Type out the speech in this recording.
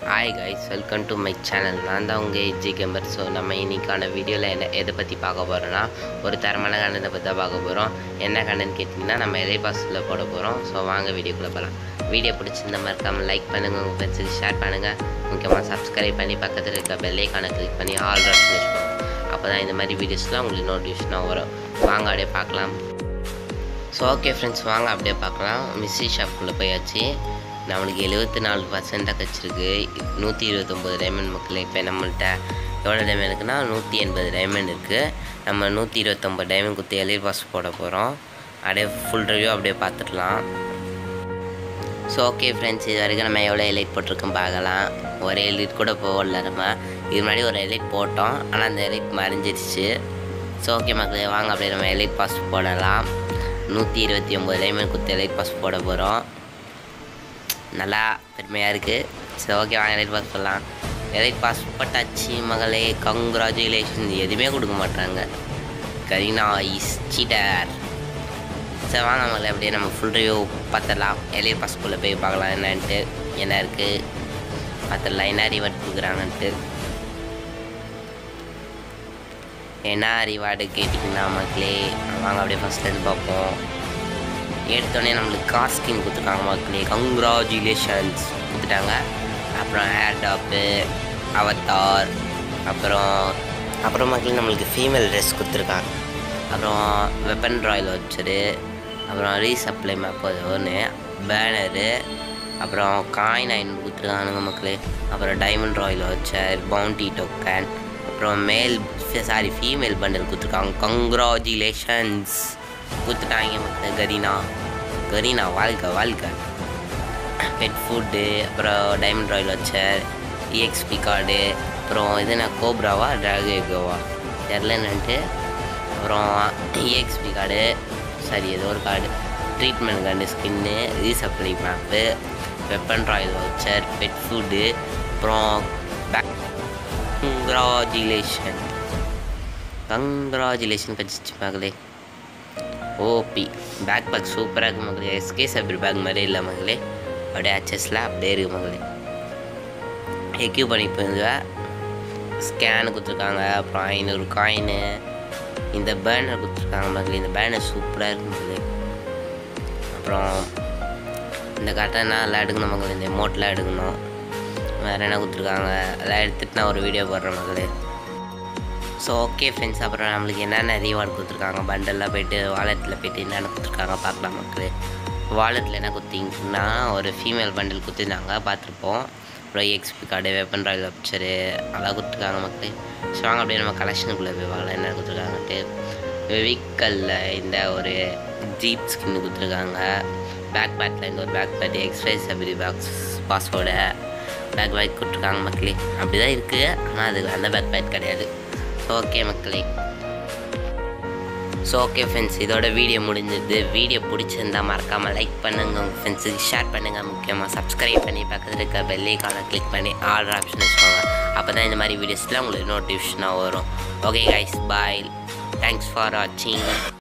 hi guys welcome to my channel நான் தான் உங்கள் எஜி கேம்பர் ஸோ நம்ம இன்னைக்கான வீடியோவில் என்ன எதை பற்றி பார்க்க போகிறோன்னா ஒரு தரமான கண்டனை பற்றி தான் பார்க்க போகிறோம் என்ன கண்டன்னு கேட்டிங்கன்னா நம்ம எதை பாஸில் போட போகிறோம் ஸோ வாங்க வீடியோக்குள்ளே போகலாம் வீடியோ பிடிச்சிருந்த மறக்காமல் லைக் பண்ணுங்கள் உங்கள் ஃப்ரெண்ட்ஸுக்கு ஷேர் பண்ணுங்கள் முக்கியமாக சப்ஸ்கிரைப் பண்ணி பக்கத்தில் இருக்க பெல்லைக்கான கிளிக் பண்ணி ஆல் ரெஃப்ரெஷ் அப்போ தான் இந்த மாதிரி வீடியோஸ்லாம் உங்களுக்கு நோட்டிஃபிகேஷனாக வரும் வாங்க அப்படியே பார்க்கலாம் ஸோ ஓகே ஃப்ரெண்ட்ஸ் வாங்க அப்படியே பார்க்கலாம் மிஸ்ஸி ஷாப்புக்குள்ளே போயாச்சு நம்மளுக்கு எழுபத்தி நாலு பர்சன்டாக கிடச்சிருக்கு நூற்றி இருபத்தொம்போது டைமண்ட் மக்கள் இப்போ நம்மள்ட்ட எவ்வளோ டைமண்ட் இருக்குன்னா நூற்றி எண்பது டைமண்ட் இருக்குது நம்ம நூற்றி இருபத்தொம்பது டைமண்ட் குத்தி எலிட் பாஸ் போட போகிறோம் அப்படியே ஃபுல் ரிவ்யூ அப்படியே பார்த்துடலாம் ஸோ ஓகே ஃப்ரெண்ட்ஸ் இது வரைக்கும் நம்ம எவ்வளோ எலைட் போட்டிருக்கோம் பார்க்கலாம் ஒரு எலைட் கூட போகல நம்ம இது முன்னாடி ஒரு எலைட் போட்டோம் ஆனால் அந்த எலைட் மறைஞ்சிருச்சு ஸோ ஓகே மக்களே வாங்க அப்படியே நம்ம எலைட் பாஸ் போடலாம் நூற்றி இருபத்தி ஒம்பது டைமண்ட் குத்து எலைட் பாஸ் போட போகிறோம் நல்லா பெருமையாக இருக்குது சரி ஓகே வாங்க எலைட் பாஸ் போடலாம் எலைட் பாஸ் போட்டாச்சு மகளே கங்க்ராச்சுலேஷன் எதுவுமே கொடுக்க மாட்டாங்க கரீனா இஸ் சீட்டர் சரி வாங்க மகளே அப்படியே நம்ம ஃபுல் ரிவ்யூ பார்த்துடலாம் எலைட் பாஸ்க்குள்ளே போய் பார்க்கலாம் என்னன்ட்டு என்ன இருக்குது பார்த்துடலாம் என்ன ரிவார்ட் கொடுக்குறாங்கன்ட்டு என்ன ரிவார்டு கேட்டிங்கன்னா மக்களே வாங்க அப்படியே ஃபஸ்ட்லேருந்து பார்ப்போம் எடுத்தோடனே நம்மளுக்கு கார் ஸ்கின் கொடுத்துருக்காங்க மக்களே கங்க்ராச்சுலேஷன்ஸ் கொடுத்துட்டாங்க அப்புறம் ஹேர் டாப்பு அவத்தார் அப்புறம் அப்புறம் மக்கள் நம்மளுக்கு ஃபீமேல் ட்ரெஸ் கொடுத்துருக்காங்க அப்புறம் வெப்பன் ராயல் வச்சரு அப்புறம் ரீசப்ளை மேப் ஒன்று பேனரு அப்புறம் காயின் ஐநூறு கொடுத்துருக்கானுங்க மக்களே அப்புறம் diamond royale voucher bounty token அப்புறம் மேல் சாரி ஃபீமேல் பண்டல் கொடுத்துருக்காங்க கங்க்ராச்சுலேஷன்ஸ் கொடுத்துட்டாங்க மக்கள் கரீனா கரீனா வாழ்க்கை வாழ்க்கை பெட் ஃபுட்டு அப்புறம் diamond royale voucher EXP card அப்புறம் இது என்ன கோப்ராவா ட்ராகோவா தெரிலன்னுட்டு அப்புறம் இஎக்ஸ்பி கார்டு சரி ஏதோ ஒரு கார்டு ட்ரீட்மெண்ட் கார்டு ஸ்கின்னு resupply map weapon royale voucher pet food அப்புறம் பேக் கங்க்ராச்சுலேஷன் கங்க்ராச்சுலேஷன் கிடச்சிச்சு மகளே ஓபி பேக் பேக் சூப்பராக இருக்குது மகளே எஸ்கே சப்ரி பேக் மாதிரி இல்லை மகளே அப்படியே அச்சஸ்லாம் அப்படியே இருக்குது மகளே எக்யூ பண்ணி போயிருந்த ஸ்கேனு கொடுத்துருக்காங்க அப்புறம் ஐநூறு காயினு இந்த பேனர் கொடுத்துருக்காங்க மகளே இந்த பேனர் சூப்பராக இருக்குது மகளே அப்புறம் இந்த கட்டனா எல்லாம் எடுக்கணும் மகளே இந்த எமௌண்ட்லாம் எடுக்கணும் வேறு என்ன கொடுத்துருக்காங்க அதெல்லாம் எடுத்துகிட்டு நான் ஒரு வீடியோ போடுறேன் மகளே ஸோ ஓகே ஃப்ரெண்ட்ஸ் அப்புறம் நம்மளுக்கு என்னென்ன ரீவார்டு கொடுத்துருக்காங்க பண்டலில் போயிட்டு வாலெட்டில் போயிட்டு என்னென்ன கொடுத்துருக்காங்க பார்க்கலாம் மக்களே வாலெட்டில் என்ன கொடுத்தீங்கன்னா ஒரு ஃபீமேல் பண்டல் கொடுத்துருந்தாங்க பார்த்துருப்போம் அப்புறம் எக்ஸ்பி கார்டு வெப்பன் ராயல் அப்சரு அதெல்லாம் கொடுத்துருக்காங்க மக்களே ஸோ வாங்க அப்படியே நம்ம கலெக்ஷனுக்குள்ளே போய் பார்க்கலாம் என்ன கொடுத்துருக்காங்கன்ட்டு வெஹிக்கலில் இந்த ஒரு ஜீப் ஸ்கின் கொடுத்துருக்காங்க பேக் பேக்கில் இந்த ஒரு பேக் பேக் எக்ஸ்பிரஸ் அபிரி பாக்ஸ் பாஸ்வேர்டு பேக் பேக் கொடுத்துருக்காங்க மக்களே அப்படி தான் இருக்குது ஆனால் அது அந்த பேக் பேக் கிடையாது ஓகே மக்களே ஸோ ஓகே ஃப்ரெண்ட்ஸ் இதோட வீடியோ முடிஞ்சது வீடியோ பிடிச்சிருந்தா மறக்காமல் லைக் பண்ணுங்கள் உங்கள் ஃப்ரெண்ட்ஸுக்கு ஷேர் பண்ணுங்கள் முக்கியமாக சப்ஸ்கிரைப் பண்ணி பக்கத்தில் இருக்க பெல்லைக்கான கிளிக் பண்ணி ஆல் ஆப்ஷன் வச்சுக்கோங்க அப்போ தான் இந்த மாதிரி வீடியோஸ்லாம் உங்களுக்கு நோட்டிஃபிகேஷனாக வரும் okay guys bye thanks for வாட்சிங்